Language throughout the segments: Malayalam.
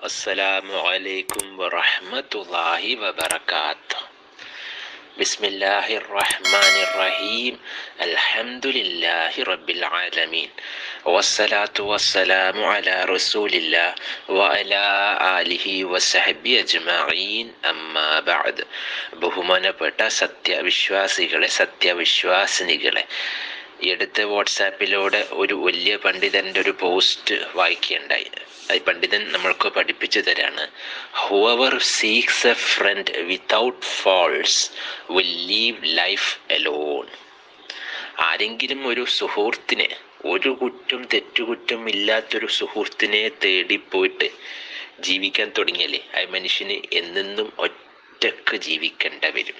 السلام عليكم ورحمة الله وبركاته بسم الله الرحمن الرحيم الحمد لله رب العالمين والصلاة والسلام على رسول الله وعلى آله وصحبه أجمعين أما بعد ബഹുമാനപ്പെട്ട സത്യവിശ്വാസികളെ സത്യവിശ്വാസിനികളെ ഈ അടുത്ത് വാട്സാപ്പിലൂടെ ഒരു വലിയ പണ്ഡിതൻ്റെ ഒരു പോസ്റ്റ് വായിക്കുകയുണ്ടായി ഈ പണ്ഡിതൻ നമ്മൾക്ക് പഠിപ്പിച്ചു തരാണ് whoever seeks a friend without faults will leave life alone ആരെങ്കിലും ഒരു സുഹൃത്തിനെ ഒരു കുറ്റം തെറ്റുകുറ്റം ഇല്ലാത്തൊരു സുഹൃത്തിനെ തേടിപ്പോയിട്ട് ജീവിക്കാൻ തുടങ്ങിയാലേ ആ മനുഷ്യന് എന്നെന്നും ഒറ്റക്ക് ജീവിക്കേണ്ട വരും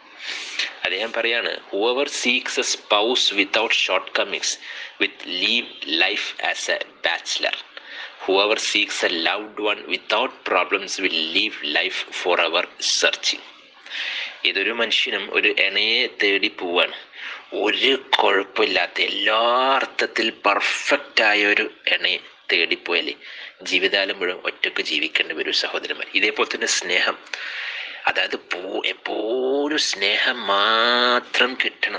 അദ്ദേഹം പറയാണ് whoever seeks a spouse without shortcomings with leave life as a bachelor whoever seeks a loved one without problems will leave life forever searching ഇതൊരു മനുഷ്യനും ഒരു ഇണയെ തേടി പോവാണ് ഒരു കുഴപ്പമില്ലാത്ത എല്ലാ അർത്ഥത്തിൽ പെർഫെക്റ്റ് ആയ ഒരു ഇണയെ തേടിപ്പോയാലേ ജീവിതകാലം മുഴുവൻ ഒറ്റക്ക് ജീവിക്കേണ്ടി വരും സഹോദരന്മാർ ഇതേപോലെ തന്നെ സ്നേഹം അതായത് പോ എപ്പോഴും സ്നേഹം മാത്രം കിട്ടണം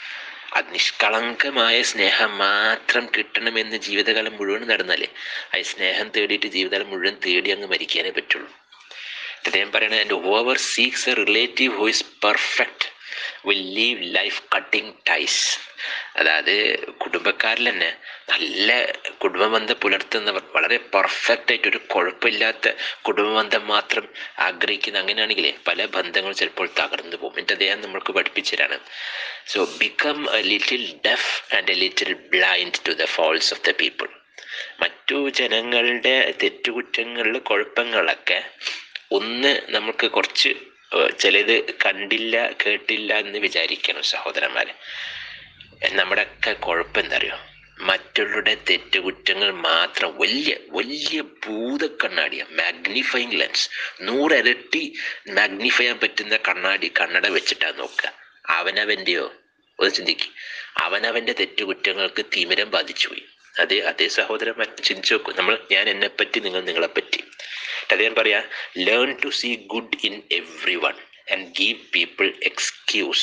അത് നിഷ്കളങ്കമായ സ്നേഹം മാത്രം കിട്ടണമെന്ന് ജീവിതകാലം മുഴുവൻ നടന്നാലേ ആ സ്നേഹം തേടിയിട്ട് ജീവിതകാലം മുഴുവൻ തേടി അങ്ങ് മരിക്കാനേ പറ്റുള്ളൂ അദ്ദേഹം പറയണത് എൻ്റെ whoever seeks a relative who is perfect will leave life cutting ties അതായത് കുടുംബക്കാരിൽ തന്നെ നല്ല കുടുംബബന്ധം പുലർത്തുന്നവർ വളരെ പെർഫെക്റ്റ് ആയിട്ട് ഒരു കുഴപ്പമില്ലാത്ത കുടുംബബന്ധം മാത്രം ആഗ്രഹിക്കുന്ന അങ്ങനെയാണെങ്കിലേ പല ബന്ധങ്ങളും ചിലപ്പോൾ തകർന്നു പോകും എന്നിട്ട് അദ്ദേഹം നമ്മൾക്ക് പഠിപ്പിച്ചു തരാണ് so become a little deaf and a little blind to the faults of the people മറ്റു ജനങ്ങളുടെ തെറ്റുകുറ്റങ്ങളിൽ കുഴപ്പങ്ങളൊക്കെ ഒന്ന് നമുക്ക് കുറച്ച് ചിലത് കണ്ടില്ല കേട്ടില്ല എന്ന് വിചാരിക്കണം സഹോദരന്മാരെ നമ്മുടെയൊക്കെ കുഴപ്പം എന്താ അറിയോ മറ്റുള്ളവരുടെ തെറ്റുകുറ്റങ്ങൾ മാത്രം വലിയ വലിയ ഭൂതക്കണ്ണാടിയ മാഗ്നിഫൈങ് ലെൻസ് നൂറിരട്ടി മാഗ്നിഫൈ ചെയ്യാൻ പറ്റുന്ന കണ്ണാടി കണ്ണട വെച്ചിട്ടാണ് നോക്കുക അവനവൻ്റെയോ ഒന്ന് ചിന്തിക്കും അവനവൻ്റെ തെറ്റുകുറ്റങ്ങൾക്ക് തിമിരം ബാധിച്ചുപോയി അതേ അതേ സഹോദരന്മാർ ചിന്തിച്ചു നോക്കൂ നമ്മൾ ഞാൻ എന്നെപ്പറ്റി നിങ്ങൾ നിങ്ങളെപ്പറ്റി അദ്ദേഹം പറയാ learn to see good in everyone and give people excuse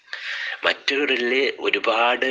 മറ്റവരിൽ ഒരുപാട്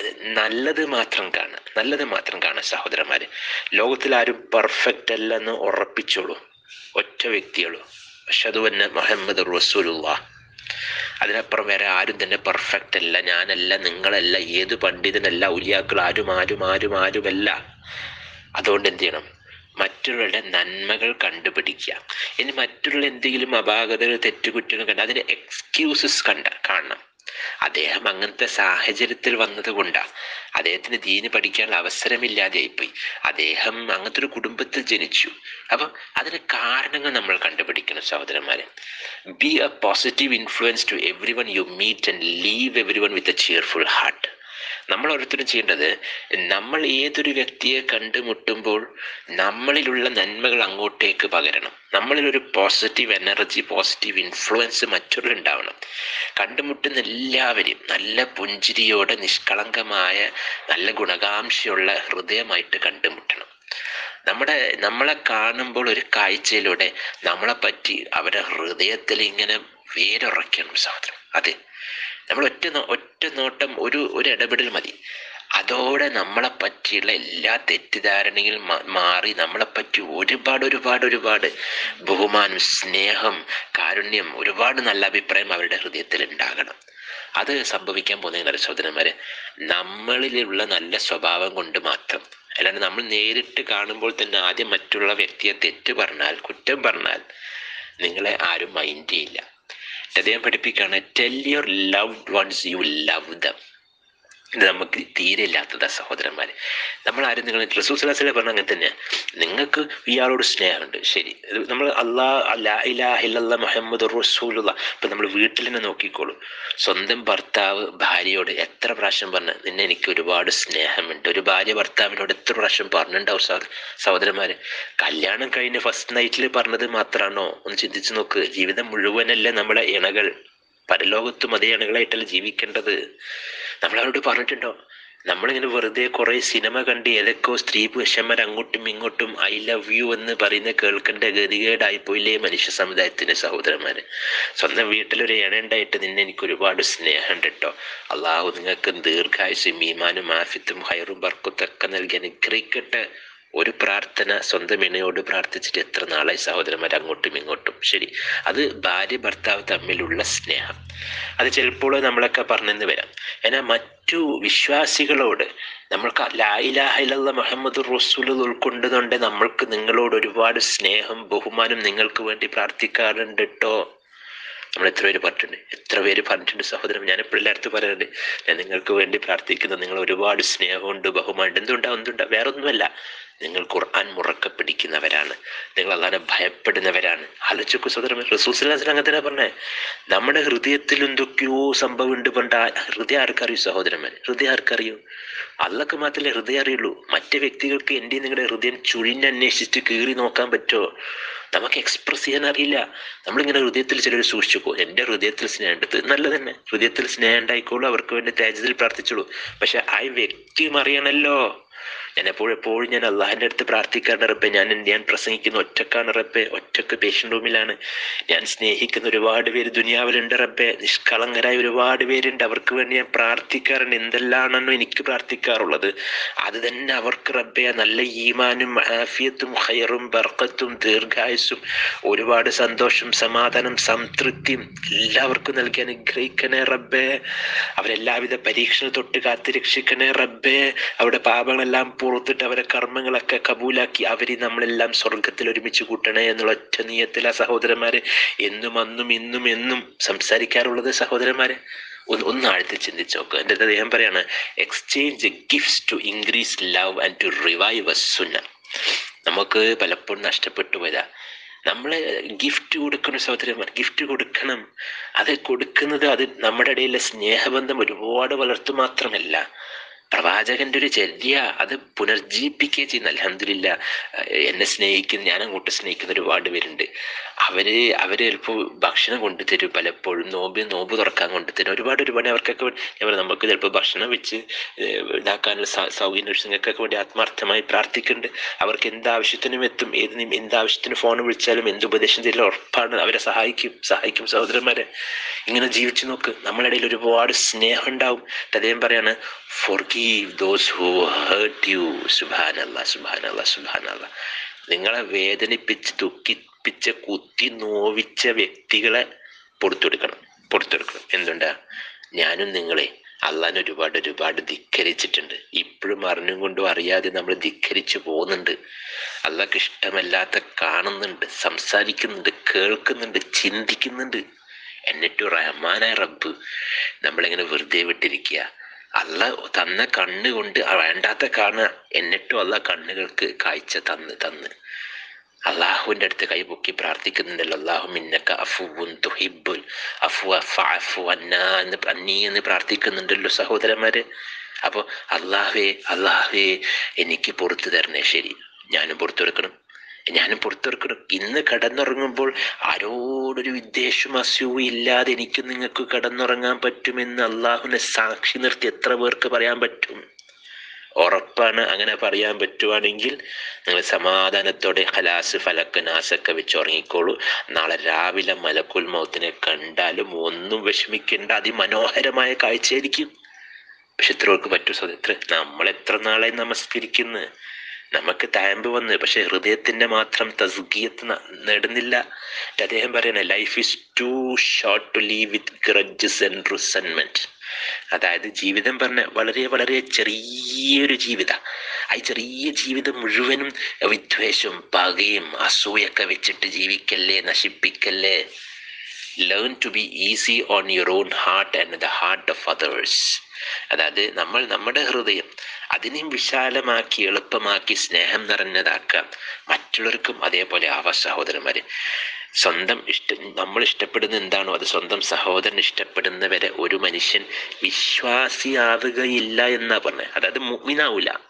നല്ലത് മാത്രം കാണാം നല്ലത് മാത്രം കാണാം സഹോദരന്മാര് ലോകത്തിൽ ആരും പെർഫെക്റ്റ് അല്ലെന്ന് ഉറപ്പിച്ചോളൂ ഒറ്റ വ്യക്തിയുള്ളൂ അഷദുവന്ന മുഹമ്മദ് റസൂലുള്ള അതിനപ്പുറം വേറെ ആരും തന്നെ പെർഫെക്റ്റ് അല്ല ഞാനല്ല നിങ്ങളല്ല ഏത് പണ്ഡിതനല്ല ഉലിയാക്കൾ ആരും ആരും ആരും ആരുമല്ല അതുകൊണ്ട് എന്ത് ചെയ്യണം മറ്റുള്ളവരുടെ നന്മകൾ കണ്ടുപിടിക്കുക ഇനി മറ്റുള്ള എന്തെങ്കിലും അപാകതകൾ തെറ്റുകുറ്റങ്ങൾ കണ്ട അതിന് എക്സ്ക്യൂസസ് കണ്ട കാണണം അദ്ദേഹം അങ്ങനത്തെ സാഹചര്യത്തിൽ വന്നത് കൊണ്ടാണ് അദ്ദേഹത്തിന് ദീന് പഠിക്കാനുള്ള അവസരമില്ലാതെയായിപ്പോയി അദ്ദേഹം അങ്ങനത്തെ ഒരു കുടുംബത്തിൽ ജനിച്ചു അപ്പം അതിന് കാരണങ്ങൾ നമ്മൾ കണ്ടുപിടിക്കണം സഹോദരന്മാരെ be a positive influence to everyone you meet and leave everyone with a cheerful heart നമ്മൾ ഓരോരുത്തരും ചെയ്യേണ്ടത് നമ്മൾ ഏതൊരു വ്യക്തിയെ കണ്ടുമുട്ടുമ്പോൾ നമ്മളിലുള്ള നന്മകൾ അങ്ങോട്ടേക്ക് പകരണം നമ്മളിൽ ഒരു പോസിറ്റീവ് എനർജി പോസിറ്റീവ് ഇൻഫ്ലുവൻസ് മറ്റുള്ള ഉണ്ടാവണം കണ്ടുമുട്ടുന്ന എല്ലാവരെയും നല്ല പുഞ്ചിരിയോടെ നിഷ്കളങ്കമായ നല്ല ഗുണകാംക്ഷയുള്ള ഹൃദയമായിട്ട് കണ്ടുമുട്ടണം നമ്മുടെ നമ്മളെ കാണുമ്പോൾ ഒരു കാഴ്ചയിലൂടെ നമ്മളെ പറ്റി അവരുടെ ഹൃദയത്തിൽ ഇങ്ങനെ വേരുറയ്ക്കണം സഹോദരൻ അതെ നമ്മൾ ഒറ്റ ഒറ്റ നോട്ടം ഒരു ഒരു ഇടപെടൽ മതി അതോടെ നമ്മളെ പറ്റിയുള്ള എല്ലാ തെറ്റിദ്ധാരണകളും മാറി നമ്മളെ പറ്റി ഒരുപാട് ഒരുപാട് ഒരുപാട് ബഹുമാനം സ്നേഹം കാരുണ്യം ഒരുപാട് നല്ല അഭിപ്രായം അവരുടെ ഹൃദയത്തിൽ ഉണ്ടാകണം അത് സംഭവിക്കാൻ പോകുന്ന സഹോദരന്മാരെ നമ്മളിലുള്ള നല്ല സ്വഭാവം കൊണ്ട് മാത്രം അല്ലാണ്ട് നമ്മൾ നേരിട്ട് കാണുമ്പോൾ തന്നെ ആദ്യം മറ്റുള്ള വ്യക്തിയെ തെറ്റ് പറഞ്ഞാൽ കുറ്റം പറഞ്ഞാൽ നിങ്ങളെ ആരും മൈൻഡ് ചെയ്യില്ല അദ്ദേഹം പഠിപ്പിക്കുകയാണ് tell your loved ones you love them ഇത് നമുക്ക് തീരെ ഇല്ലാത്തതാ സഹോദരന്മാരെ നമ്മൾ ആരും നിങ്ങൾ റസൂസ്ലാസിലെ പറഞ്ഞ അങ്ങനെ തന്നെ നിങ്ങൾക്ക് ഇയാളോട് സ്നേഹമുണ്ട് ശരി നമ്മൾ അള്ളാ അല്ലാ ഇലാഹില്ല മുഹമ്മദ് റസൂലുള്ള ഇപ്പം നമ്മൾ വീട്ടിൽ തന്നെ നോക്കിക്കോളൂ സ്വന്തം ഭർത്താവ് ഭാര്യയോട് എത്ര പ്രാവശ്യം പറഞ്ഞ നിന്നെ എനിക്ക് ഒരുപാട് സ്നേഹമുണ്ട് ഒരു ഭാര്യ ഭർത്താവിനോട് എത്ര പ്രാവശ്യം പറഞ്ഞിട്ടുണ്ടാവും സഹ സഹോദരന്മാര് കല്യാണം കഴിഞ്ഞ് ഫസ്റ്റ് നൈറ്റിൽ പറഞ്ഞത് മാത്രമാണോ ഒന്ന് ചിന്തിച്ചു നോക്ക് ജീവിതം മുഴുവനല്ല നമ്മളെ ഇണകൾ പരലോകത്തും അതേ ഇണകളായിട്ടല്ല ജീവിക്കേണ്ടത് നമ്മൾ അവരോട് പറഞ്ഞിട്ടുണ്ടോ നമ്മളിങ്ങനെ വെറുതെ കുറെ സിനിമ കണ്ട് ഏതൊക്കെയോ സ്ത്രീ പുരുഷന്മാർ അങ്ങോട്ടും ഇങ്ങോട്ടും ഐ ലവ് യു എന്ന് പറയുന്ന കേൾക്കേണ്ട ഗതികേടായി പോയില്ലേ മനുഷ്യ സമുദായത്തിന്റെ സഹോദരന്മാര് സ്വന്തം വീട്ടിലൊരു ഇണയുണ്ടായിട്ട് നിന്നെ എനിക്ക് ഒരുപാട് സ്നേഹമുണ്ട് കേട്ടോ അള്ളാഹു നിങ്ങൾക്ക് ദീർഘായുസും ഈമാനും ആഫിത്തും ഹൈറും ബർക്കത്തൊക്കെ നൽകി അനുഗ്രഹിക്കട്ടെ ഒരു പ്രാർത്ഥന സ്വന്തം ഇണയോട് പ്രാർത്ഥിച്ചിട്ട് എത്ര നാളായി സഹോദരന്മാർ അങ്ങോട്ടും ഇങ്ങോട്ടും ശരി അത് ഭാര്യ ഭർത്താവ് തമ്മിലുള്ള സ്നേഹം അത് ചിലപ്പോൾ നമ്മളൊക്കെ പറഞ്ഞെന്ന് വരാം എന്നാൽ മറ്റു വിശ്വാസികളോട് നമ്മൾക്ക് ലായിലാഹിലുള്ള മുഹമ്മദ് റസൂൽ ഉൾക്കൊണ്ടുകൊണ്ട് നമ്മൾക്ക് നിങ്ങളോട് ഒരുപാട് സ്നേഹം ബഹുമാനം നിങ്ങൾക്ക് വേണ്ടി പ്രാർത്ഥിക്കാറുണ്ട് കേട്ടോ നമ്മൾ എത്ര പേര് പറഞ്ഞിട്ടുണ്ട് എത്ര പേര് പറഞ്ഞിട്ടുണ്ട് സഹോദരൻ ഞാൻ എപ്പോഴും എല്ലായിടത്തും പറയാറുണ്ട് ഞാൻ നിങ്ങൾക്ക് വേണ്ടി പ്രാർത്ഥിക്കുന്നു നിങ്ങൾ ഒരുപാട് സ്നേഹമുണ്ട് ബഹുമാനുണ്ട് എന്തുണ്ടാ എന്തുണ്ടാ വേറെ ഒന്നുമല്ല നിങ്ങൾ ഖുർആൻ മുറക്ക പിടിക്കുന്നവരാണ് നിങ്ങൾ അള്ളാനെ ഭയപ്പെടുന്നവരാണ് ആലോചിക്കു സഹോദരൻ റസൂസ്ലാസിൽ അങ്ങനെ തന്നെ പറഞ്ഞേ നമ്മുടെ ഹൃദയത്തിൽ എന്തൊക്കെയോ സംഭവമുണ്ട് പണ്ട് ആ ഹൃദയം ആർക്കറിയൂ സഹോദരന്മാർ ഹൃദയം ആർക്കറിയൂ അള്ളക്ക് മാത്രമേ ഹൃദയം അറിയുള്ളൂ മറ്റു വ്യക്തികൾക്ക് എൻ്റെ നിങ്ങളുടെ ഹൃദയം ചുഴിഞ്ഞന്വേഷിച്ചിട്ട് കീറി നോക്കാൻ പറ്റുമോ നമുക്ക് എക്സ്പ്രസ് ചെയ്യാൻ അറിയില്ല നമ്മളിങ്ങനെ ഹൃദയത്തിൽ ചിലർ സൂക്ഷിച്ചു പോകും എൻ്റെ ഹൃദയത്തിൽ സ്നേഹമുണ്ട് ഇത് നല്ലത് തന്നെ ഹൃദയത്തിൽ സ്നേഹം ഉണ്ടായിക്കോളൂ അവർക്ക് വേണ്ടി തേജത്തിൽ പ്രാർത്ഥിച്ചോളൂ പക്ഷെ ആ വ്യക്തിയും അറിയണല്ലോ ഞാൻ എപ്പോഴും എപ്പോഴും ഞാൻ അള്ളാഹിൻ്റെ അടുത്ത് പ്രാർത്ഥിക്കാറുണ്ട് റബ്ബെ ഞാൻ ഞാൻ പ്രസംഗിക്കുന്ന ഒറ്റക്കാണ് റബ്ബെ ഒറ്റക്ക് പേഷ്യൻ്റ് റൂമിലാണ് ഞാൻ സ്നേഹിക്കുന്ന ഒരുപാട് പേര് ദുനിയാവിലുണ്ട് റബ്ബെ നിഷ്കളങ്കരായ ഒരുപാട് പേരുണ്ട് അവർക്ക് വേണ്ടി ഞാൻ പ്രാർത്ഥിക്കാറുണ്ട് എന്തെല്ലാമാണോ എനിക്ക് പ്രാർത്ഥിക്കാറുള്ളത് അത് തന്നെ അവർക്ക് റബ്ബെ നല്ല ഈമാനും ആഫിയത്തും ഹയറും ബർക്കത്തും ദീർഘായുസും ഒരുപാട് സന്തോഷം സമാധാനം സംതൃപ്തിയും എല്ലാവർക്കും നൽകി അനുഗ്രഹിക്കണേ റബ്ബെ അവരെല്ലാവിധ പരീക്ഷണ തൊട്ട് കാത്തു രക്ഷിക്കണേ റബ്ബെ അവരുടെ പാപങ്ങളെല്ലാം പുറത്തിട്ട് അവരെ കർമ്മങ്ങളൊക്കെ കബൂലാക്കി അവരെ നമ്മളെല്ലാം സ്വർഗത്തിൽ ഒരുമിച്ച് കൂട്ടണേ എന്നുള്ള ഒറ്റ നീയത്തില സഹോദരന്മാരെ എന്നും അന്നും ഇന്നും എന്നും സംസാരിക്കാറുള്ളത് സഹോദരന്മാരെ ഒന്ന് ഒന്ന് ആഴ്ത്തി ചിന്തിച്ച് നോക്കുക എൻ്റെ അദ്ദേഹം പറയാണ് exchange gifts to increase love and to revive a സുന്ന നമുക്ക് പലപ്പോഴും നഷ്ടപ്പെട്ടു പോയതാ നമ്മൾ ഗിഫ്റ്റ് കൊടുക്കണം സഹോദരന്മാർ ഗിഫ്റ്റ് കൊടുക്കണം അത് കൊടുക്കുന്നത് അത് നമ്മുടെ ഇടയിലെ സ്നേഹബന്ധം ഒരുപാട് വളർത്തു മാത്രമല്ല പ്രവാചകന്റെ ഒരു ചര്യ അത് പുനർജീവിപ്പിക്കുകയും ചെയ്യുന്ന അലഹമില്ല എന്നെ സ്നേഹിക്കുന്ന ഞാൻ അങ്ങോട്ട് സ്നേഹിക്കുന്ന ഒരുപാട് പേരുണ്ട് അവര് അവര് ചിലപ്പോൾ ഭക്ഷണം കൊണ്ടുതരും പലപ്പോഴും നോമ്പ് നോമ്പ് തുറക്കാൻ കൊണ്ടുതരും ഒരുപാട് ഒരുപാട് അവർക്കൊക്കെ വേണ്ടി ഞാൻ പറയാം നമുക്ക് ചിലപ്പോൾ ഭക്ഷണം വെച്ച് ഏഹ് ഉണ്ടാക്കാനുള്ള സ- സൗകര്യം നിങ്ങൾക്കൊക്കെ വേണ്ടി ആത്മാർത്ഥമായി പ്രാർത്ഥിക്കുന്നുണ്ട് അവർക്ക് എന്താവശ്യത്തിനും എത്തും ഏത് നിമി- എന്താവശ്യത്തിന് ഫോൺ വിളിച്ചാലും എന്ത് ഉപദേശം തരില്ല ഉറപ്പാണ് അവരെ സഹായിക്കും സഹായിക്കും സഹോദരന്മാരെ ഇങ്ങനെ ജീവിച്ചു നോക്ക് നമ്മളുടെ ഇടയിൽ ഒരുപാട് സ്നേഹം ഉണ്ടാവും അദ്ദേഹം പറയാണ് forgive those who hurt you സുബാനല്ല സുബാനല്ല സുബാനല്ല നിങ്ങളെ വേദനിപ്പിച്ച് ദുഃഖിപ്പിച്ച് കുത്തി നോവിച്ച വ്യക്തികളെ പുറത്തെടുക്കണം പുറത്തെടുക്കണം എന്തുണ്ടാ ഞാനും നിങ്ങളെ അള്ളാൻ ഒരുപാട് ഒരുപാട് ധിക്കരിച്ചിട്ടുണ്ട് ഇപ്പോഴും അറിഞ്ഞും കൊണ്ടും അറിയാതെ നമ്മൾ ധിക്കരിച്ചു പോകുന്നുണ്ട് അള്ളാഹ്ക്ക് ഇഷ്ടമല്ലാത്ത കാണുന്നുണ്ട് സംസാരിക്കുന്നുണ്ട് കേൾക്കുന്നുണ്ട് ചിന്തിക്കുന്നുണ്ട് എന്നിട്ട് റഹ്മാനായ റബ്ബ് നമ്മളിങ്ങനെ വെറുതെ വിട്ടിരിക്കുക അല്ല തന്ന കണ്ണ് കൊണ്ട് ആ വേണ്ടാത്ത കാണുക എന്നിട്ടും അല്ല കണ്ണുകൾക്ക് കാഴ്ച തന്ന് തന്ന് അള്ളാഹുവിൻ്റെ അടുത്ത് കൈപൊക്കി പ്രാർത്ഥിക്കുന്നുണ്ടല്ലോ അള്ളാഹു മിന്നക്ക അഫുവുൻ തുഹിബുൽ അഫു അഫു അന്ന എന്ന് അന്നീ എന്ന് പ്രാർത്ഥിക്കുന്നുണ്ടല്ലോ സഹോദരന്മാര് അപ്പോൾ അള്ളാഹുവേ അള്ളാഹുവേ എനിക്ക് പുറത്തു തരണേ ശരി ഞാനും പുറത്തു കൊടുക്കണം ഞാനും പുറത്തെടുക്കണം ഇന്ന് കിടന്നുറങ്ങുമ്പോൾ ആരോടൊരു വിദ്വേഷം അസൂയ ഇല്ലാതെ എനിക്ക് നിങ്ങൾക്ക് കിടന്നുറങ്ങാൻ പറ്റുമെന്ന് അള്ളാഹുവിനെ സാക്ഷി നിർത്തി എത്ര പേർക്ക് പറയാൻ പറ്റും ഉറപ്പാണ് അങ്ങനെ പറയാൻ പറ്റുവാണെങ്കിൽ നിങ്ങൾ സമാധാനത്തോടെ ഹലാസ് ഫലക്ക് നാസൊക്കെ വെച്ച് ഉറങ്ങിക്കോളൂ നാളെ രാവിലെ മലക്കുൽ മൗത്തിനെ കണ്ടാലും ഒന്നും വിഷമിക്കേണ്ട അതിമനോഹരമായ കാഴ്ചയായിരിക്കും പക്ഷെ ഇത്രയൊക്കെ പറ്റൂ സഹോദരത്ര നമ്മൾ എത്ര നാളായി നമസ്കരിക്കുന്നു നമുക്ക് താമ്പ് വന്ന് പക്ഷെ ഹൃദയത്തിന്റെ മാത്രം തസ്ഗീയത്ത് ന- നേടുന്നില്ല എന്നിട്ട് അദ്ദേഹം പറയണേ life is too short to leave with grudges and resentment അതായത് ജീവിതം പറഞ്ഞ വളരെ വളരെ ചെറിയൊരു ജീവിത ആ ഈ ചെറിയ ജീവിതം മുഴുവനും വിദ്വേഷവും പകയും അസൂയൊക്കെ വെച്ചിട്ട് ജീവിക്കല്ലേ നശിപ്പിക്കല്ലേ learn to be easy on your own heart and the heart of others അതായത് നമ്മൾ നമ്മുടെ ഹൃദയം അതിനെയും വിശാലമാക്കി എളുപ്പമാക്കി സ്നേഹം നിറഞ്ഞതാക്കാം മറ്റുള്ളവർക്കും അതേപോലെ ആവാ സഹോദരന്മാര് സ്വന്തം ഇഷ്ട നമ്മൾ ഇഷ്ടപ്പെടുന്ന എന്താണോ അത് സ്വന്തം സഹോദരൻ ഇഷ്ടപ്പെടുന്നവരെ ഒരു മനുഷ്യൻ വിശ്വാസിയാവുകയില്ല എന്നാ പറഞ്ഞത് അതായത് മുഗ്മിനാവൂല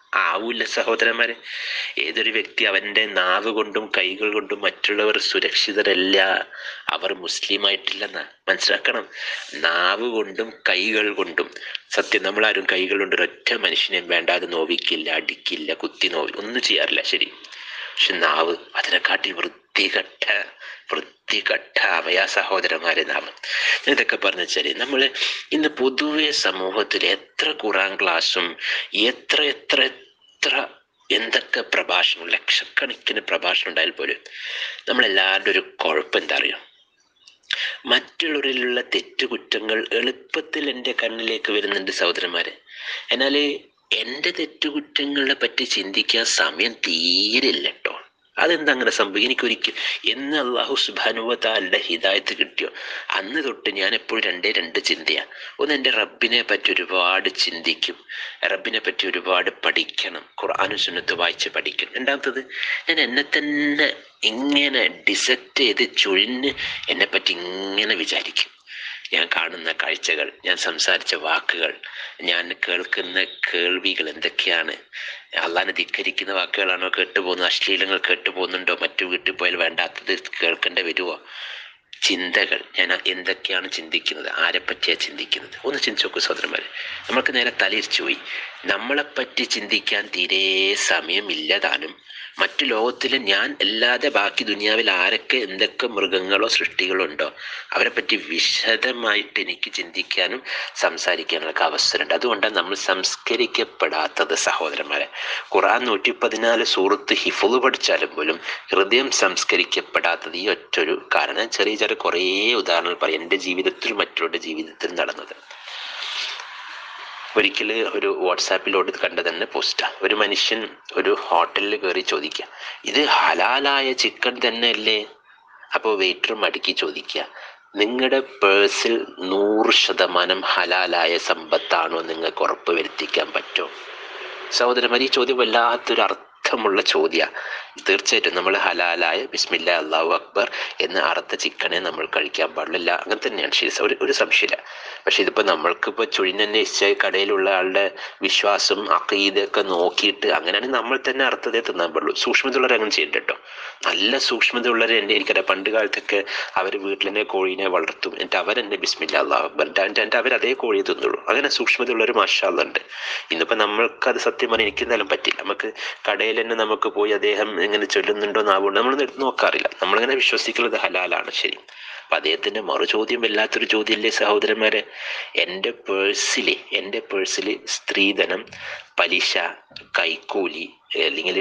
ആവൂല്ല സഹോദരന്മാരെ ഏതൊരു വ്യക്തി അവൻ്റെ നാവ് കൊണ്ടും കൈകൾ കൊണ്ടും മറ്റുള്ളവർ സുരക്ഷിതരല്ല അവർ മുസ്ലിം ആയിട്ടില്ലെന്ന മനസ്സിലാക്കണം നാവ് കൊണ്ടും കൈകൾ കൊണ്ടും സത്യം നമ്മളാരും കൈകൾ കൊണ്ട് ഒരൊറ്റ മനുഷ്യനെയും വേണ്ടാതെ നോവിക്കില്ല അടിക്കില്ല കുത്തി നോവി ഒന്നും ചെയ്യാറില്ല ശരി പക്ഷെ നാവ് അതിനെക്കാട്ടി വൃത്തികെട്ട വൃത്തികെട്ട അവയാ സഹോദരന്മാരെ നാവ് ഞാൻ ഇതൊക്കെ പറഞ്ഞു വെച്ചാല് നമ്മൾ ഇന്ന് പൊതുവെ സമൂഹത്തിൽ എത്ര ഖുറാൻ ക്ലാസ്സും എത്ര എത്ര എത്ര എന്തൊക്കെ പ്രഭാഷണം ലക്ഷക്കണക്കിന് പ്രഭാഷണം ഉണ്ടായാൽ പോലും നമ്മളെല്ലാവരുടെ ഒരു കുഴപ്പം എന്താ അറിയോ മറ്റുള്ളവരിലുള്ള തെറ്റുകുറ്റങ്ങൾ എളുപ്പത്തിൽ എൻ്റെ കണ്ണിലേക്ക് വരുന്നുണ്ട് സഹോദരന്മാരെ എന്നാൽ എൻ്റെ തെറ്റുകുറ്റങ്ങളെ പറ്റി ചിന്തിക്കാൻ സമയം തീരില്ല കേട്ടോ അതെന്താ അങ്ങനെ സംഭവിക്കും എനിക്കൊരിക്കൽ എന്ന് അള്ളാഹു സുബാനുവത്താളുടെ ഹിദായത്ത് കിട്ടിയോ അന്ന് തൊട്ട് ഞാൻ എപ്പോഴും രണ്ടേ രണ്ട് ചിന്തയാണ് ഒന്ന് എൻ്റെ റബ്ബിനെ പറ്റി ഒരുപാട് ചിന്തിക്കും റബ്ബിനെ പറ്റി ഒരുപാട് പഠിക്കണം ഖുർആാനും സുന്നത്ത് വായിച്ച് പഠിക്കണം രണ്ടാമത്തത് ഞാൻ എന്നെ തന്നെ ഇങ്ങനെ ഡിസക്റ്റ് ചെയ്ത് ചുഴിഞ്ഞ് എന്നെ പറ്റി ഇങ്ങനെ വിചാരിക്കും ഞാൻ കാണുന്ന കാഴ്ചകൾ ഞാൻ സംസാരിച്ച വാക്കുകൾ ഞാൻ കേൾക്കുന്ന കേൾവികൾ എന്തൊക്കെയാണ് അള്ളാനെ ധിക്കരിക്കുന്ന വാക്കുകളാണോ കേട്ടുപോകുന്നത് അശ്ലീലങ്ങൾ കേട്ടുപോകുന്നുണ്ടോ മറ്റു വീട്ടിൽ പോയാൽ വേണ്ടാത്തത് കേൾക്കേണ്ടി വരുമോ ചിന്തകൾ ഞാൻ എന്തൊക്കെയാണ് ചിന്തിക്കുന്നത് ആരെ പറ്റിയാണ് ചിന്തിക്കുന്നത് ഒന്ന് ചിന്തിച്ചു നോക്കൂ സഹോദരന്മാരെ നമ്മൾക്ക് നേരെ തലയിരിച്ചു പോയി നമ്മളെപ്പറ്റി ചിന്തിക്കാൻ തീരെ സമയമില്ല താനും മറ്റു ലോകത്തിൽ ഞാൻ അല്ലാതെ ബാക്കി ദുനിയാവിൽ ആരൊക്കെ എന്തൊക്കെ മൃഗങ്ങളോ സൃഷ്ടികളോ ഉണ്ടോ അവരെ പറ്റി വിശദമായിട്ട് എനിക്ക് ചിന്തിക്കാനും സംസാരിക്കാനൊക്കെ അവസരമുണ്ട് അതുകൊണ്ടാണ് നമ്മൾ സംസ്കരിക്കപ്പെടാത്തത് സഹോദരന്മാരെ ഖുറാൻ നൂറ്റി പതിനാല് സൂറത്ത് ഹിഫുള് പഠിച്ചാലും പോലും ഹൃദയം സംസ്കരിക്കപ്പെടാത്തത് ഈ ഒറ്റൊരു കാരണം ചെറിയ ചെറിയ കുറേ ഉദാഹരണങ്ങൾ പറയും എൻ്റെ ജീവിതത്തിൽ മറ്റുള്ളവരുടെ ജീവിതത്തിൽ നടന്നത് ഒരിക്കൽ ഒരു വാട്സാപ്പിലോട്ട് കണ്ട തന്നെ പോസ്റ്റാ ഒരു മനുഷ്യൻ ഒരു ഹോട്ടലിൽ കയറി ചോദിക്കുക ഇത് ഹലാലായ ചിക്കൻ തന്നെ അല്ലേ അപ്പോൾ വെയിറ്റർ മടക്കി ചോദിക്കുക നിങ്ങളുടെ പേഴ്സിൽ നൂറ് ശതമാനം ഹലാലായ സമ്പത്താണോ നിങ്ങൾക്ക് ഉറപ്പ് വരുത്തിക്കാൻ പറ്റുമോ സഹോദരന്മാർ ഈ ചോദ്യം വല്ലാത്തൊരു അർത്ഥമുള്ള ചോദ്യമാണ് തീർച്ചയായിട്ടും നമ്മൾ ഹലാലായ ബിസ്മില്ല അള്ളാഹു അക്ബർ എന്ന അറുത്ത ചിക്കനെ നമ്മൾ കഴിക്കാൻ പാടില്ല അങ്ങനെ തന്നെയാണ് ശരി ഒരു ഒരു സംശയമില്ല പക്ഷെ ഇതിപ്പോൾ നമ്മൾക്കിപ്പോൾ ചുഴിഞ്ഞന്വേഷിച്ച കടയിലുള്ള ആളുടെ വിശ്വാസം അക്കീതൊക്കെ നോക്കിയിട്ട് അങ്ങനെയാണെങ്കിൽ നമ്മൾ തന്നെ അർത്ഥത്തെ തിന്നാൻ പാടുള്ളൂ സൂക്ഷ്മതയുള്ളവർ അങ്ങനെ ചെയ്യണ്ട കേട്ടോ നല്ല സൂക്ഷ്മതയുള്ളവർ എൻ്റെ എനിക്കറിയാം പണ്ട് കാലത്തൊക്കെ അവർ വീട്ടിൽ തന്നെ കോഴീനെ വളർത്തും എന്നിട്ട് അവരെന്നെ ബിസ്മില്ല അള്ളാഹു അക്ബർ എന്നിട്ട് അവർ അതേ കോഴിയെ തിന്നുള്ളൂ അങ്ങനെ സൂക്ഷ്മതയുള്ളവർ മാഷാളുണ്ട് ഇന്നിപ്പോൾ നമ്മൾക്കത് സത്യം പറഞ്ഞാൽ എനിക്ക് എന്തായാലും പറ്റില്ല നമുക്ക് കടയിൽ തന്നെ നമുക്ക് പോയി അദ്ദേഹം ഇങ്ങനെ ചൊല്ലുന്നുണ്ടോ എന്നാവുകൊണ്ട് നമ്മൾ നോക്കാറില്ല നമ്മളിങ്ങനെ വിശ്വസിക്കുന്നത് ഹലാലാണ് ശരി അപ്പം അദ്ദേഹത്തിൻ്റെ മറു ചോദ്യം വല്ലാത്തൊരു ചോദ്യമല്ലേ സഹോദരന്മാരെ എൻ്റെ പേഴ്സിൽ എൻ്റെ പേഴ്സിൽ സ്ത്രീധനം പലിശ കൈക്കൂലി അല്ലെങ്കിൽ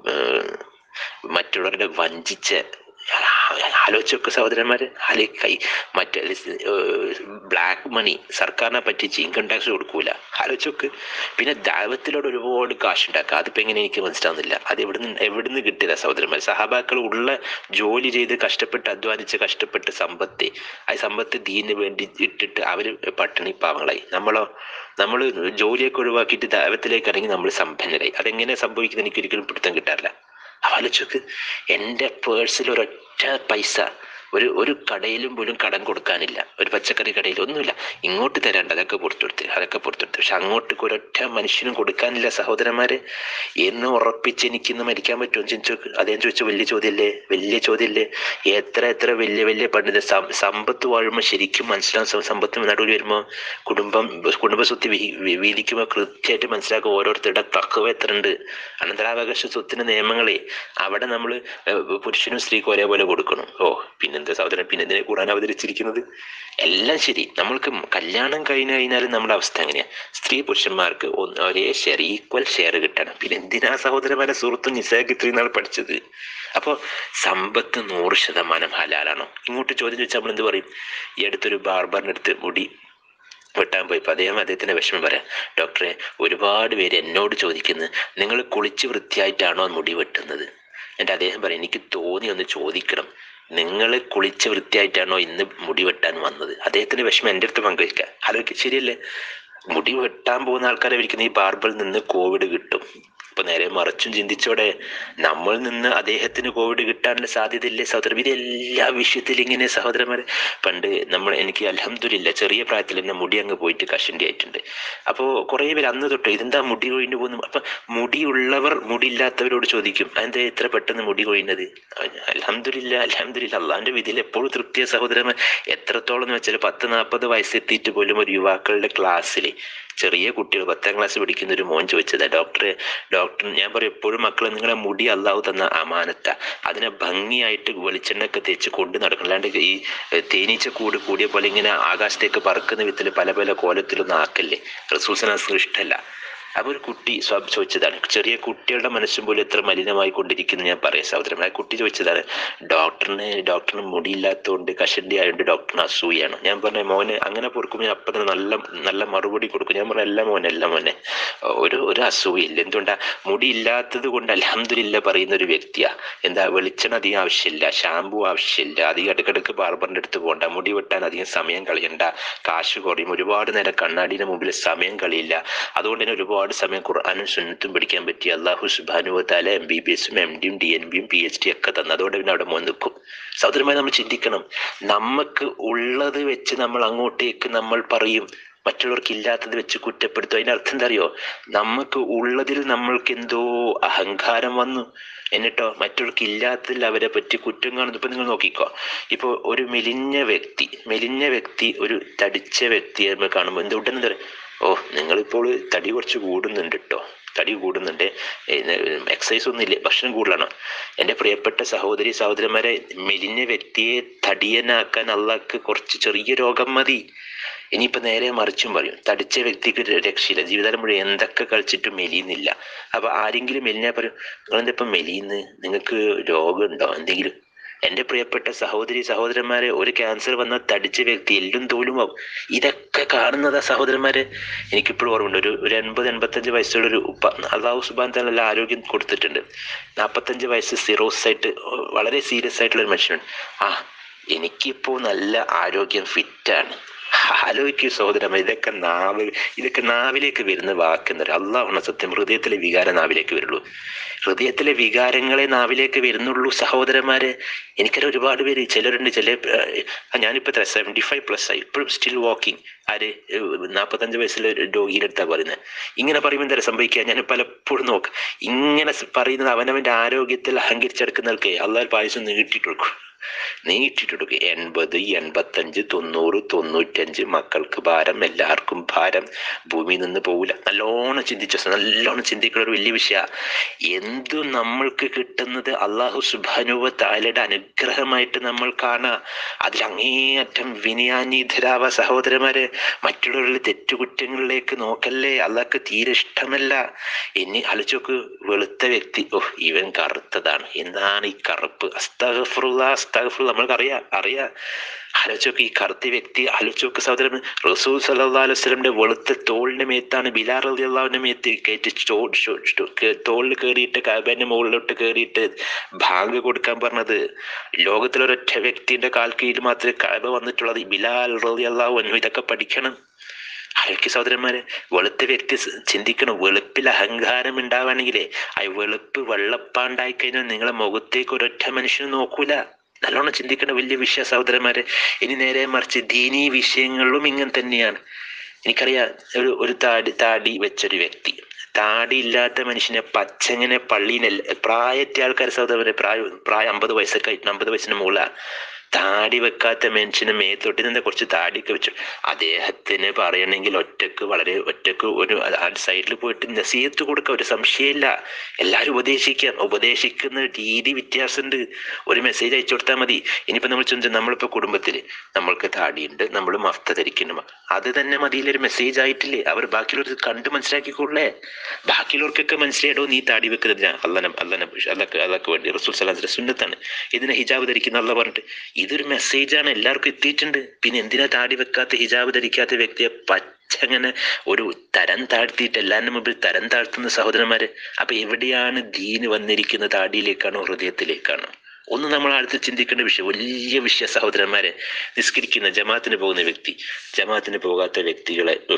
മറ്റുള്ളവരുടെ വഞ്ചിച്ച ആലോചിച്ചൊക്കെ സഹോദരന്മാരെ അല്ലെ കൈ മറ്റേ ബ്ലാക്ക് മണി സർക്കാരിനെ പറ്റിച്ച് ഇൻകം ടാക്സ് കൊടുക്കൂല ആലോചിച്ചൊക്കെ പിന്നെ ദൈവത്തിലോട് ഒരുപാട് കാശുണ്ടാക്കുക അതിപ്പോൾ എങ്ങനെ എനിക്ക് മനസ്സിലാവുന്നില്ല അത് എവിടുന്ന് എവിടുന്ന് കിട്ടിയതാ സഹോദരന്മാർ സഹാബാക്കൾ ഉള്ള ജോലി ചെയ്ത് കഷ്ടപ്പെട്ട് അധ്വാനിച്ച് കഷ്ടപ്പെട്ട് സമ്പത്ത് ആ സമ്പത്ത് ദീന് വേണ്ടി ഇട്ടിട്ട് അവർ പട്ടിണി പാവങ്ങളായി നമ്മളോ നമ്മൾ ജോലിയൊക്കെ ഒഴിവാക്കിയിട്ട് ദൈവത്തിലേക്ക് ഇറങ്ങി നമ്മൾ സമ്പന്നരായി അതെങ്ങനെ സംഭവിക്കുന്നത് എനിക്ക് ഒരിക്കലും പിടുത്തം കിട്ടാറില്ല ആലോചിക്ക് എൻ്റെ പേഴ്സിൽ ഒരൊറ്റ പൈസ ഒരു ഒരു കടയിലും പോലും കടം കൊടുക്കാനില്ല ഒരു പച്ചക്കറി കടയിൽ ഒന്നുമില്ല ഇങ്ങോട്ട് തരാണ്ട് അതൊക്കെ പുറത്തെടുത്ത് അതൊക്കെ പുറത്തെടുത്ത് പക്ഷെ അങ്ങോട്ടേക്ക് ഒരൊറ്റ മനുഷ്യനും കൊടുക്കാനില്ല സഹോദരന്മാരെ എന്ന് ഉറപ്പിച്ച് എനിക്കിന്ന് മരിക്കാൻ പറ്റുമോ ചിന്തിച്ചു അദ്ദേഹം ചോദിച്ചു വലിയ ചോദ്യമല്ലേ വലിയ ചോദ്യമല്ലേ എത്ര എത്ര വലിയ വലിയ പണ്ഡിത സമ്പത്ത് വാഴുമ്പോൾ ശരിക്കും മനസ്സിലാവും സമ്പത്ത് നടുവിൽ വരുമ്പോൾ കുടുംബം കുടുംബസ്വത്ത് വീതിക്കുമ്പോൾ കൃത്യമായിട്ട് മനസ്സിലാക്കും ഓരോരുത്തരുടെ തക്കവ എത്ര ഉണ്ട് അനന്തരാവകാശ സ്വത്തിന് നിയമങ്ങളെ അവിടെ നമ്മൾ പുരുഷനും സ്ത്രീക്കും ഒരേപോലെ കൊടുക്കണം ഓ പിന്നെന്താ സഹോദരൻ പിന്നെ എന്തിനെ ഖുറാൻ അവതരിച്ചിരിക്കുന്നത് എല്ലാം ശരി നമ്മൾക്ക് കല്യാണം കഴിഞ്ഞു കഴിഞ്ഞാലും നമ്മുടെ അവസ്ഥ എങ്ങനെയാ സ്ത്രീ പുരുഷന്മാർക്ക് ഒരേ ഷെയർ ഈക്വൽ ഷെയർ കിട്ടണം പിന്നെ എന്തിനാ സഹോദരന്മാരെ സുഹൃത്തും നിസാഖ് ഇത്രയും നാൾ പഠിച്ചത് അപ്പോൾ സമ്പത്ത് നൂറ് ശതമാനം ഹലാലാണോ ഇങ്ങോട്ട് ചോദ്യം ചോദിച്ചാൽ നമ്മൾ എന്ത് പറയും ഈ അടുത്തൊരു ബാർബറിൻ്റെ അടുത്ത് മുടി വെട്ടാൻ പോയപ്പോൾ അദ്ദേഹം അദ്ദേഹത്തിൻ്റെ വിഷമം പറയാം ഡോക്ടറെ ഒരുപാട് പേര് എന്നോട് ചോദിക്കുന്നത് നിങ്ങൾ കുളിച്ച് വൃത്തിയായിട്ടാണോ മുടി വെട്ടുന്നത് എന്നിട്ട് അദ്ദേഹം പറയും എനിക്ക് തോന്നി ഒന്ന് ചോദിക്കണം നിങ്ങൾ കുളിച്ച് വൃത്തിയായിട്ടാണോ ഇന്ന് മുടി വെട്ടാൻ വന്നത് അദ്ദേഹത്തിന്റെ വിഷമം എൻ്റെ അടുത്ത് പങ്കുവയ്ക്കുക ആലോചിക്കുക ശരിയല്ലേ മുടി വെട്ടാൻ പോകുന്ന ആൾക്കാരെ വിളിക്കുന്ന ഈ ബാർബറിൽ നിന്ന് കോവിഡ് കിട്ടും ഇപ്പൊ നേരെ മറിച്ചും ചിന്തിച്ചോടെ നമ്മൾ നിന്ന് അദ്ദേഹത്തിന് കോവിഡ് കിട്ടാനുള്ള സാധ്യതയില്ലേ സഹോദരൻ ഇത് എല്ലാ വിഷയത്തിലും ഇങ്ങനെ സഹോദരന്മാരെ പണ്ട് നമ്മൾ എനിക്ക് അലഹമില്ല ചെറിയ പ്രായത്തിൽ തന്നെ മുടി അങ്ങ് പോയിട്ട് കഷണ്ടി ആയിട്ടുണ്ട് അപ്പോൾ കുറേ പേര് അന്ന് തൊട്ട് ഇതെന്താ മുടി കൊഴിഞ്ഞു പോകുന്നു അപ്പൊ മുടിയുള്ളവർ മുടിയില്ലാത്തവരോട് ചോദിക്കും അതെന്താ ഇത്ര പെട്ടെന്ന് മുടി കൊഴിയുന്നത് അലഹമില്ല അലഹമില്ല അള്ളാഹിന്റെ വിധിയിൽ എപ്പോഴും തൃപ്തിയ സഹോദരന്മാർ എത്രത്തോളം എന്ന് വെച്ചാൽ പത്ത് നാൽപ്പത് വയസ്സെത്തിയിട്ട് പോലും ഒരു യുവാക്കളുടെ ക്ലാസ്സിൽ ചെറിയ കുട്ടികൾ പത്താം ക്ലാസ് പഠിക്കുന്ന ഒരു മോൻ ചോദിച്ചതാ ഡോക്ടറെ ഡോക്ടർ ഞാൻ പറയും എപ്പോഴും മക്കളെ നിങ്ങളെ മുടി അള്ളാഹു തന്ന അമാനത്ത അതിനെ ഭംഗിയായിട്ട് വെളിച്ചെണ്ണയൊക്കെ തേച്ച് കൊണ്ട് നടക്കണം അല്ലാണ്ട് ഈ ഏർ, തേനീച്ച കൂട് കൂടിയ പോലെ ഇങ്ങനെ ആകാശത്തേക്ക് പറക്കുന്ന വിധത്തിൽ പല പല കോലത്തിലൊന്നും ആക്കല്ലേ റസൂസനാസ് ഇഷ്ടമല്ല അപ്പൊ ഒരു കുട്ടി സ്വ- ചോദിച്ചതാണ് ചെറിയ കുട്ടികളുടെ മനസ്സും പോലും എത്ര മലിനമായി കൊണ്ടിരിക്കുന്നു ഞാൻ പറയാം സഹോദരൻ ആ കുട്ടി ചോദിച്ചതാണ് ഡോക്ടറിന് ഡോക്ടറിന് മുടിയില്ലാത്തതുകൊണ്ട് കഷണ്ടി ആയതുകൊണ്ട് ഡോക്ടറിന് അസൂയാണ് ഞാൻ പറഞ്ഞ മോനെ അങ്ങനെ പൊറുക്കുമ്പോൾ ഞാൻ അപ്പം തന്നെ നല്ല നല്ല മറുപടി കൊടുക്കും ഞാൻ പറഞ്ഞ എല്ലാ മോനെ എല്ലാ മോനെ ഒരു ഒരു അസൂയില്ല എന്തുകൊണ്ടാ മുടി ഇല്ലാത്തത് കൊണ്ട് അലഹമില്ല പറയുന്ന ഒരു വ്യക്തിയാ എന്താ വെളിച്ചെണ്ണ അധികം ആവശ്യമില്ല ഷാമ്പു ആവശ്യമില്ല അധികം ഇടക്കിടക്ക് ബാർബറിന്റെ അടുത്ത് പോകണ്ട മുടി വെട്ടാൻ അധികം സമയം കളയണ്ട കാശ് കുറയും ഒരുപാട് നേരം കണ്ണാടിയുടെ മുമ്പിൽ സമയം കളിയില്ല അതുകൊണ്ട് തന്നെ ഒരുപാട് സമയം ഖുർആാനും സുന്നത്തും പഠിക്കാൻ പറ്റി അള്ളാഹു സുബാനു താല എം ബി ബി എസും എം ഡിയും ഡി എൻ ബിയും പി എച്ച് ഡി ഒക്കെ തന്നു അതുകൊണ്ട് പിന്നെ അവിടെ മോൻ നിൽക്കും സഹോദരമായി നമ്മൾ ചിന്തിക്കണം നമുക്ക് ഉള്ളത് വെച്ച് നമ്മൾ അങ്ങോട്ടേക്ക് നമ്മൾ പറയും മറ്റുള്ളവർക്ക് ഇല്ലാത്തത് വെച്ച് കുറ്റപ്പെടുത്തും അതിന്റെ അർത്ഥം എന്താ അറിയോ നമുക്ക് ഉള്ളതിൽ നമ്മൾക്ക് എന്തോ അഹങ്കാരം വന്നു എന്നിട്ടോ മറ്റുള്ളവർക്ക് ഇല്ലാത്തതിൽ അവരെ പറ്റി കുറ്റം കാണുന്നു ഇപ്പൊ നിങ്ങൾ നോക്കിക്കോ ഇപ്പൊ ഒരു മെലിഞ്ഞ വ്യക്തി മെലിഞ്ഞ വ്യക്തി ഒരു തടിച്ച വ്യക്തിയെ നമ്മൾ കാണുമ്പോൾ എന്ത് ഉടനെ എന്താ പറയുക ഓ നിങ്ങളിപ്പോൾ തടി കുറച്ച് കൂടുന്നുണ്ട് കേട്ടോ തടി കൂടുന്നുണ്ട് എക്സസൈസ് ഒന്നും ഇല്ലേ ഭക്ഷണം കൂടുതലാണ് എൻ്റെ പ്രിയപ്പെട്ട സഹോദരി സഹോദരന്മാരെ മെലിഞ്ഞ വ്യക്തിയെ തടിയനാക്കാൻ അള്ളാഹ്ക്ക് കുറച്ച് ചെറിയ രോഗം മതി ഇനിയിപ്പോ നേരെ മറിച്ചും പറയും തടിച്ച വ്യക്തിക്ക് ഒരു രക്ഷയില്ല ജീവിതകാലം മുഴുവൻ എന്തൊക്കെ കളിച്ചിട്ടും മെലിയുന്നില്ല അപ്പൊ ആരെങ്കിലും മെലിഞ്ഞാൽ പറയും നിങ്ങളെന്താ ഇപ്പൊ മെലിയുന്ന് നിങ്ങൾക്ക് രോഗമുണ്ടോ എന്തെങ്കിലും എൻ്റെ പ്രിയപ്പെട്ട സഹോദരി സഹോദരന്മാരെ ഒരു ക്യാൻസർ വന്ന തടിച്ച വ്യക്തി എല്ലും തോലും ആവും ഇതൊക്കെ കാണുന്നതാ സഹോദരന്മാരെ എനിക്കിപ്പോഴും ഓർമ്മയുണ്ട് ഒരു ഒരു എൺപത് എൺപത്തഞ്ച് വയസ്സുള്ള ഒരു ഉപ്പ അള്ളാഹു സുബാൻ നല്ല ആരോഗ്യം കൊടുത്തിട്ടുണ്ട് നാൽപ്പത്തഞ്ച് വയസ്സ് സിറോസ് ആയിട്ട് വളരെ സീരിയസ് ആയിട്ടുള്ള ഒരു മനുഷ്യനുണ്ട് ആ എനിക്കിപ്പോ നല്ല ആരോഗ്യം ഫിറ്റാണ് ആലോചിക്കൂ സഹോദരമ്മ ഇതൊക്കെ നാവ് ഇതൊക്കെ നാവിലേക്ക് വരുന്ന വാക്കെന്നൊരു അള്ളാഹുണ സത്യം ഹൃദയത്തിലെ വികാരം നാവിലേക്ക് വരുള്ളൂ ഹൃദയത്തിലെ വികാരങ്ങളെ നാവിലേക്ക് വരുന്നുള്ളൂ സഹോദരന്മാരെ എനിക്കറിയാം ഒരുപാട് പേര് ചിലരുണ്ട് ചില ഏർ, ഞാനിപ്പോ എത്ര സെവൻറ്റി ഫൈവ് പ്ലസ് ആയി ഇപ്പോഴും സ്റ്റിൽ വാക്കിംഗ് ആര് നാൽപ്പത്തഞ്ച് വയസ്സിലെ ഡോഗിയുടെ അടുത്താ പറയുന്നത് ഇങ്ങനെ പറയുമ്പോൾ എന്താ സംഭവിക്കുക ഞാൻ പലപ്പോഴും നോക്കാം ഇങ്ങനെ സ് പറയുന്നത് അവനവന്റെ ആരോഗ്യത്തിൽ അഹങ്കരിച്ചെടുക്കുന്നവർക്ക് അള്ളാഹ് പായസം നീട്ടിട്ട് കൊടുക്കും നീട്ടിട്ട് കൊടുക്കും എൺപത് എൺപത്തഞ്ച് തൊണ്ണൂറ് തൊണ്ണൂറ്റഞ്ച് മക്കൾക്ക് ഭാരം എല്ലാവർക്കും ഭാരം ഭൂമിയിൽ നിന്ന് പോകില്ല നല്ലോണം ചിന്തിച്ച നല്ലോണം ചിന്തിക്കുന്ന ഒരു വലിയ വിഷയ എന്തു നമ്മൾക്ക് കിട്ടുന്നത് അള്ളാഹു സുബാനുവ താലയുടെ അനുഗ്രഹമായിട്ട് നമ്മൾ കാണുക അതിൽ അങ്ങേയറ്റം വിനയാനീതരാവ സഹോദരന്മാരെ മറ്റുള്ളവരുടെ തെറ്റുകുറ്റങ്ങളിലേക്ക് നോക്കല്ലേ അള്ളാഹ്ക്ക് തീരെ ഇഷ്ടമല്ല ഇനി ആലോചിച്ചോക്ക് വെളുത്ത വ്യക്തി ഓ ഇവൻ കറുത്തതാണ് എന്താണ് ഈ കറുപ്പ് അസ്തഫറുള്ള അസ്തഫറുള്ള നമ്മൾക്ക് അറിയാം അറിയാം ആലോചിച്ചോക്ക് ഈ കറുത്ത വ്യക്തി ആലോചിച്ചോക്ക് സഹോദരൻ റസൂൽ സല്ലല്ലാഹു അലൈഹി വസല്ലമയുടെ വെളുത്ത തോളിന്റെ മേത്താണ് ബിലാൽ റളിയല്ലാഹുവിന്റെ മേത്ത് കയറ്റി ചോ- ചോ- ചോ- കേ- തോളിൽ കയറിയിട്ട് കാബേന്റെ മുകളിലോട്ട് കയറിയിട്ട് ബാങ്ക് കൊടുക്കാൻ പറഞ്ഞത് ലോകത്തിലൊരൊറ്റ വ്യക്തിന്റെ കാൽ കീഴിൽ മാത്രമേ കാബ വന്നിട്ടുള്ളത് ഈ ബിലാൽ റളിയല്ലാഹു അൻഹു ഇതൊക്കെ പഠിക്കണം ആരോഗ്യ സഹോദരന്മാരെ വെളുത്ത വ്യക്തി സ് ചിന്തിക്കണം വെളുപ്പിൽ അഹങ്കാരം ഉണ്ടാവുകയാണെങ്കിലേ ആ വെളുപ്പ് വെള്ളപ്പാണ്ടായി കഴിഞ്ഞാൽ നിങ്ങളെ മുഖത്തേക്ക് ഒരൊറ്റ മനുഷ്യനും നോക്കൂല നല്ലോണം ചിന്തിക്കേണ്ട വലിയ വിഷയ സഹോദരന്മാരെ ഇനി നേരെ മറിച്ച് ദീനീ വിഷയങ്ങളിലും ഇങ്ങനെ തന്നെയാണ് എനിക്കറിയാം ഒരു ഒരു താടി താടി വെച്ചൊരു വ്യക്തി താടി ഇല്ലാത്ത മനുഷ്യനെ പച്ചങ്ങനെ പള്ളിയിലല്ല പ്രായത്തെ ആൾക്കാർ സഹോദരന്മാരെ പ്രായം പ്രായം അമ്പത് വയസ്സൊക്കെ ആയിട്ട് അമ്പത് വയസ്സിന് മുകളിലാണ് താടി വെക്കാത്ത മനുഷ്യന് മേത്തൊട്ടി നിന്ന് കുറച്ച് താടിയൊക്കെ വെച്ചു അദ്ദേഹത്തിന് പറയണമെങ്കിൽ ഒറ്റക്ക് വളരെ ഒറ്റക്ക് ഒരു സൈഡിൽ പോയിട്ട് നസീഹത്ത് കൊടുക്കുക ഒരു സംശയമില്ല എല്ലാവരും ഉപദേശിക്കാം ഉപദേശിക്കുന്ന രീതി വ്യത്യാസമുണ്ട് ഒരു മെസ്സേജ് അയച്ചു കൊടുത്താൽ മതി ഇനിയിപ്പോ നമ്മൾ ചിന്തിച്ചു നമ്മളിപ്പോ കുടുംബത്തിൽ നമ്മൾക്ക് താടിയുണ്ട് നമ്മൾ മഫ്ത ധരിക്കുന്നു അത് തന്നെ മതിയിലൊരു മെസ്സേജ് ആയിട്ടില്ലേ അവർ ബാക്കിയുള്ളവർ കണ്ട് മനസ്സിലാക്കിക്കൊള്ളേ ബാക്കിയുള്ളവർക്കൊക്കെ മനസ്സിലായിടോ നീ താടി വെക്കുന്നത് അല്ലനം അല്ലനം അതൊക്കെ അതൊക്കെ വേണ്ടി റസൂൽ സലാസിന്റെ സുന്നത്താണ് ഇതിനെ ഹിജാബ് ധരിക്കുന്ന അല്ല പറഞ്ഞിട്ട് ഇതൊരു മെസ്സേജാണ് എല്ലാവർക്കും എത്തിയിട്ടുണ്ട് പിന്നെ എന്തിനാ താടി വെക്കാത്ത ഹിജാബ് ധരിക്കാത്ത വ്യക്തിയെ പച്ചങ്ങനെ ഒരു തരം താഴ്ത്തിയിട്ട് എല്ലാവരുടെ മുമ്പിൽ തരം താഴ്ത്തുന്ന സഹോദരന്മാര് അപ്പൊ എവിടെയാണ് ദീന് വന്നിരിക്കുന്നത് താടിയിലേക്കാണോ ഹൃദയത്തിലേക്കാണോ ഒന്ന് നമ്മൾ അടുത്ത് ചിന്തിക്കേണ്ട വിഷയം വലിയ വിഷയ സഹോദരന്മാരെ നിസ്കരിക്കുന്ന ജമാത്തിന് പോകുന്ന വ്യക്തി ജമാത്തിന് പോകാത്ത വ്യക്തികളെ ഉഫ്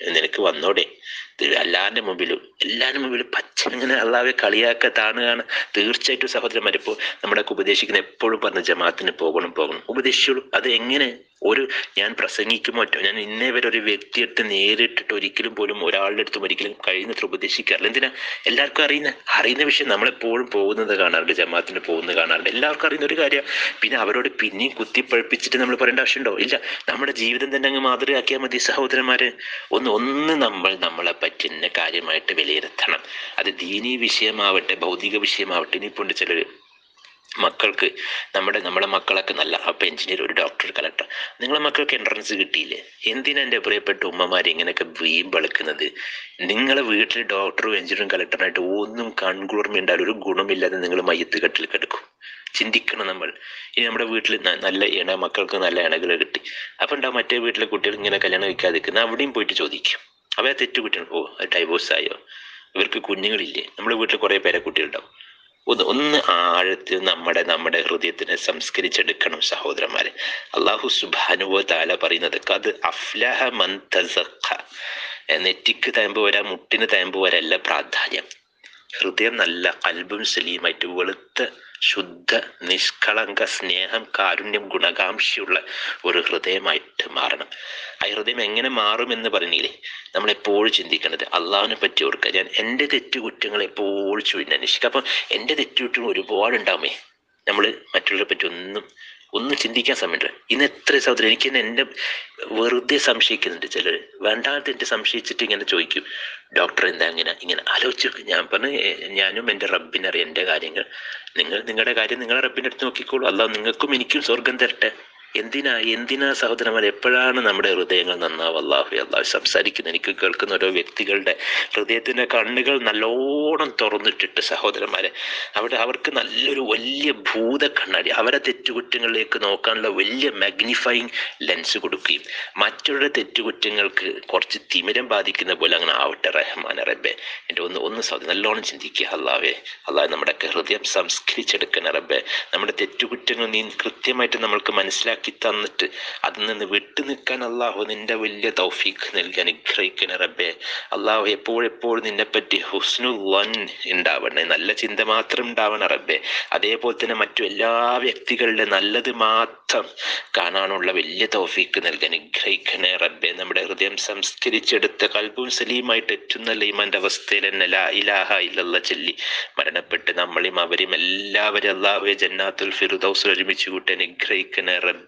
നിനക്ക് വന്നോടെ ഇത് എല്ലാവരുടെ മുമ്പിലും എല്ലാവരുടെ മുമ്പിലും പച്ച ഇങ്ങനെ അള്ളാഹെ കളിയാക്ക താണുകയാണ് തീർച്ചയായിട്ടും സഹോദരന്മാർ ഇപ്പോൾ നമ്മളൊക്കെ ഉപദേശിക്കുന്ന എപ്പോഴും പറഞ്ഞ ജമാഅത്തിന് പോകണം പോകണം ഉപദേശിച്ചോളൂ അത് എങ്ങനെ ഒരു ഞാൻ പ്രസംഗിക്കുമോ മറ്റോ ഞാൻ ഇന്നേ വരെ ഒരു വ്യക്തിയെടുത്ത് നേരിട്ടിട്ട് ഒരിക്കലും പോലും ഒരാളുടെ അടുത്തും ഒരിക്കലും കഴിയുന്നത്ര ഉപദേശിക്കാറില്ല എന്തിനാ എല്ലാവർക്കും അറിയുന്ന അറിയുന്ന വിഷയം നമ്മളെപ്പോഴും പോകുന്നത് കാണാറുണ്ട് ജമാഅത്തിന് പോകുന്നത് കാണാറുണ്ട് എല്ലാവർക്കും അറിയുന്ന ഒരു കാര്യം പിന്നെ അവരോട് പിന്നെയും കുത്തിപ്പഴിപ്പിച്ചിട്ട് നമ്മൾ പറയേണ്ട ആവശ്യമുണ്ടോ ഇല്ല നമ്മുടെ ജീവിതം തന്നെ അങ്ങ് മാതൃകയാക്കിയാൽ മതി സഹോദരന്മാരെ ഒന്ന് ഒന്ന് നമ്മൾ നമ്മളെ പറ്റുന്ന കാര്യമായിട്ട് വിലയിരുത്തണം അത് ദീനീ വിഷയമാവട്ടെ ഭൗതിക വിഷയമാവട്ടെ ഇനിയിപ്പോൾ ഉണ്ട് ചിലർ മക്കൾക്ക് നമ്മുടെ നമ്മളെ മക്കളൊക്കെ നല്ല അപ്പം എഞ്ചിനീയർ ഒരു ഡോക്ടർ കളക്ടർ നിങ്ങളെ മക്കൾക്ക് എൻട്രൻസ് കിട്ടിയില്ലേ എന്തിനാ എൻ്റെ പ്രിയപ്പെട്ട ഉമ്മമാർ ഇങ്ങനെയൊക്കെ വീമ്പളക്കുന്നത് നിങ്ങളെ വീട്ടിൽ ഡോക്ടറും എഞ്ചിനീയറും കളക്ടറായിട്ട് ഒന്നും കൺകുളിർമ ഉണ്ടാവില്ല ഒരു ഗുണമില്ലാതെ നിങ്ങൾ മയ്യത്ത് കെട്ടിൽ കിടക്കും ചിന്തിക്കണം നമ്മൾ ഇനി നമ്മുടെ വീട്ടിൽ ന- നല്ല ഇണ മക്കൾക്ക് നല്ല ഇണകൾ കിട്ടി അപ്പം ഉണ്ടാവും മറ്റേ വീട്ടിലെ കുട്ടികൾ ഇങ്ങനെ കല്യാണം കഴിക്കാതെ നിൽക്കുന്ന അവിടെയും പോയിട്ട് ചോദിക്കും അവ തെറ്റു കുട്ടികൾ ഓ ഡൈവോഴ്സ് ആയോ ഇവർക്ക് കുഞ്ഞുങ്ങളില്ലേ നമ്മുടെ വീട്ടിൽ കുറേ പേരെ കുട്ടികളുണ്ടാവും ഒന്ന് ഒന്ന് ആഴത്തിൽ നമ്മുടെ നമ്മുടെ ഹൃദയത്തിനെ സംസ്കരിച്ചെടുക്കണം സഹോദരന്മാരെ അള്ളാഹു സുബാനുവോ താല പറയുന്നത് കത് അഫ്ലഹ മൻ തസഖ. ഏ, നെറ്റിക്ക് തയമ്പ് വരാ മുട്ടിന് തയമ്പ് വരല്ല പ്രാധാന്യം ഹൃദയം നല്ല കൽബും സലീമായിട്ട് വെളുത്ത ശുദ്ധ നിഷ്കളങ്ക സ്നേഹം കാരുണ്യം ഗുണകാംക്ഷയുള്ള ഒരു ഹൃദയമായിട്ട് മാറണം ആ ഹൃദയം എങ്ങനെ മാറുമെന്ന് പറഞ്ഞില്ലേ നമ്മൾ എപ്പോഴും ചിന്തിക്കേണ്ടത് അള്ളാഹുവിനെ പറ്റി ഓർക്കുക ഞാൻ എൻ്റെ തെറ്റുകുറ്റങ്ങൾ എപ്പോഴും ചൊല്ലി അന്വേഷിക്കുക അപ്പം എൻ്റെ തെറ്റുകുറ്റങ്ങൾ ഒരുപാട് ഉണ്ടാവുമേ നമ്മൾ മറ്റുള്ളവരെ പറ്റി ഒന്നും ഒന്നും ചിന്തിക്കാൻ സമയമില്ല ഇന്ന് എത്ര സഹോദരൻ എനിക്ക് തന്നെ എൻ്റെ വെറുതെ സംശയിക്കുന്നുണ്ട് ചിലർ വേണ്ടാത്ത എൻ്റെ സംശയിച്ചിട്ട് ഇങ്ങനെ ചോദിക്കും ഡോക്ടർ എന്താ ഇങ്ങനെ ഇങ്ങനെ ആലോചിച്ച് നോക്ക്. ഞാൻ പറഞ്ഞു "ഏ, ഞാനും എൻ്റെ റബ്ബിനറിയാം എൻ്റെ കാര്യങ്ങൾ നിങ്ങൾ നിങ്ങളുടെ കാര്യം നിങ്ങളെ റബ്ബിൻ്റെ അടുത്ത് നോക്കിക്കോളൂ അല്ലാതെ നിങ്ങൾക്കും എനിക്കും സ്വർഗം തരട്ടെ എന്തിനാ എന്തിനാ സഹോദരന്മാർ എപ്പോഴാണ് നമ്മുടെ ഹൃദയങ്ങൾ നന്നാവും അള്ളാഹു അള്ളാഹു സംസാരിക്കുന്ന എനിക്ക് കേൾക്കുന്ന ഓരോ വ്യക്തികളുടെ ഹൃദയത്തിൻ്റെ കണ്ണുകൾ നല്ലോണം തുറന്നിട്ടിട്ട് സഹോദരന്മാരെ അവിടെ അവർക്ക് നല്ലൊരു വലിയ ഭൂത കണ്ണാടി അവരെ തെറ്റുകുറ്റങ്ങളിലേക്ക് നോക്കാനുള്ള വലിയ മാഗ്നിഫൈങ് ലെൻസ് കൊടുക്കുകയും മറ്റുള്ള തെറ്റുകുറ്റങ്ങൾക്ക് കുറച്ച് തിമിരം ബാധിക്കുന്ന പോലെ അങ്ങനെ ആവട്ടെ റഹ്മാൻ റബ്ബെ എൻ്റെ ഒന്ന് ഒന്ന് സൗദി നല്ലോണം ചിന്തിക്കുക അള്ളാവേ അള്ളാഹ് നമ്മുടെ ഹൃദയം സംസ്കരിച്ചെടുക്കണ റബ്ബെ നമ്മുടെ തെറ്റുകുറ്റങ്ങൾ നീ കൃത്യമായിട്ട് നമ്മൾക്ക് മനസ്സിലാക്കി തന്നിട്ട് അതിൽ നിന്ന് വിട്ടു നിൽക്കാൻ അള്ളാഹു നിന്റെ വലിയ തൗഫീഖ് നൽകി അനുഗ്രഹിക്കണ റബ്ബെ അള്ളാഹു എപ്പോഴെപ്പോഴും നിന്നെപ്പറ്റി ഹുസ്നു വൻ ഉണ്ടാവണേ നല്ല ചിന്ത മാത്രം ഉണ്ടാവണം റബ്ബെ അതേപോലെ തന്നെ മറ്റു എല്ലാ വ്യക്തികളുടെ നല്ലത് മാത്രം കാണാനുള്ള വലിയ തൗഫീക്ക് നൽകി അനുഗ്രഹിക്കണേ റബ്ബെ നമ്മുടെ ഹൃദയം സംസ്കരിച്ചെടുത്ത കൽബും സലീമായിട്ട് എറ്റുന്ന ലീമാന്റെ അവസ്ഥയിൽ തന്നെ ലാ ഇലാഹ ഇല്ലല്ല ചൊല്ലി മരണപ്പെട്ട് നമ്മളെയും അവരെയും എല്ലാവരും അള്ളാഹുവെ ജന്നാത്തുൽ ഫിറുദൗസിൽ ഒരുമിച്ച് കൂട്ടി അനുഗ്രഹിക്കണേ റബ്ബെ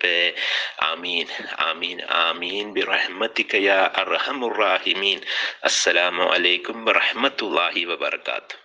ആമീൻ ആമീൻ ആമീൻ ബിറഹ്മതിക യാ അർഹമുർ റാഹിമീൻ അസ്സലാമു അലൈക്കും വറഹ്മത്തുള്ളാഹി വബറകാതുഹു